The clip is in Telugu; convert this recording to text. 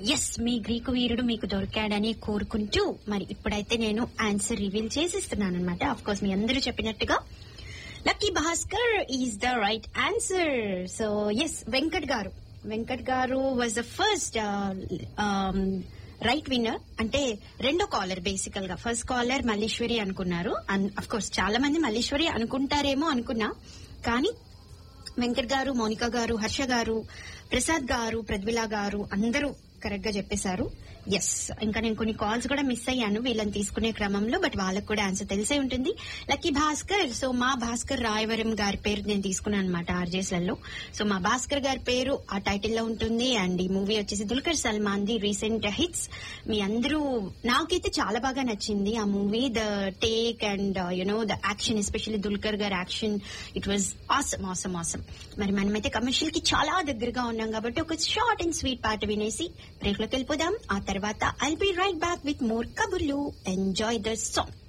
ఎస్ మీ గ్రీకు వీరుడు మీకు దొరికాడని కోరుకుంటూ మరి ఇప్పుడైతే నేను ఆన్సర్ రివీల్ చేసిస్తున్నాను అనమాట అఫ్ కోర్స్ మీ అందరూ చెప్పినట్టుగా Lucky Bhaskar is the right answer so S Venkat గారు వెంకట్ గారు was the first right winner అంటే రెండో కాలర్ బేసికల్ గా ఫస్ట్ కాలర్ మల్లీశ్వరి అనుకున్నారు అఫ్ కోర్స్ చాలా మంది మల్లీశ్వరి అనుకుంటారేమో అనుకున్నా కానీ వెంకట్ గారు మౌనిక గారు హర్ష గారు ప్రసాద్ గారు ప్రద్విలా గారు అందరూ కరెక్ట్ గా చెప్పేశారు ఎస్ ఇంకా నేను కొన్ని కాల్స్ కూడా మిస్ అయ్యాను వీళ్ళని తీసుకునే క్రమంలో బట్ వాళ్ళకు కూడా ఆన్సర్ తెలిసే ఉంటుంది లక్కీ భాస్కర్ సో మా భాస్కర్ రాయవరం గారి పేరు నేను తీసుకున్నాను అనమాట ఆర్జేస్లలో సో మా భాస్కర్ గారి పేరు ఆ టైటిల్ లో ఉంటుంది అండ్ ఈ మూవీ వచ్చేసి Dulquer Salmaan the recent hits మీ అందరూ నాకైతే చాలా బాగా నచ్చింది ఆ movie the take and you know the action especially Dulquer గారి action it was awesome awesome awesome మరి మనమైతే కమర్షియల్ కి చాలా దగ్గరగా ఉన్నాం కాబట్టి ఒక షార్ట్ అండ్ స్వీట్ పాట వినేసి బ్రేక్ లోకి వెళ్ళిపోదాం ఆ తర్వాత I'll be right back with more కబుర్లు ఎంజాయ్ ద సాంగ్